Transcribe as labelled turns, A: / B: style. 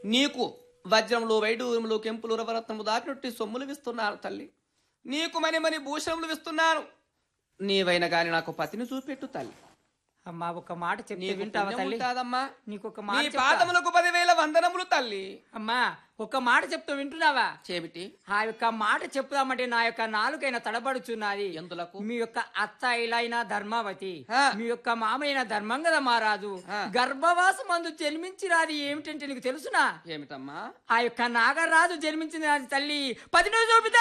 A: నీకు వజ్రములు వైడూరములు కెంపులు రవరత్నము దాటినట్టు సొమ్ములు ఇస్తున్నాను తల్లి నీకు మని మని భూషణములు ఇస్తున్నాను నీవైన గాని నాకు పతిని చూపెట్టు తల్లి
B: అమ్మా ఒక మాట చెప్తే
A: నీకు
B: వింటావా
A: పుణ్యం
B: తల్లి
A: ఉంటాదమ్మా
B: నీకు ఒక
A: నీ
B: మాట చెప్తా.
A: పాదములకు పదివేల వందనములు తల్లి
B: అమ్మా ఒక మాట చెప్తూ వింటున్నావా
A: చేమిటి
B: ఆ యొక్క మాట చెప్దామంటే నా యొక్క నాలుకైన తడబడుచున్నది
A: ఎందులకు
B: మీ యొక్క అత్త ఇలైన ధర్మావతి
A: ఆ.
B: మీ యొక్క మామైన ధర్మంగద మహారాజు
A: ఆ.
B: గర్భవాసం మందు జన్మించినది ఏమిటంటే నీకు తెలుసునా
A: ఏమిటమ్మా
B: ఆ యొక్క నాగరాజు జన్మించిన తల్లి పది చూపితే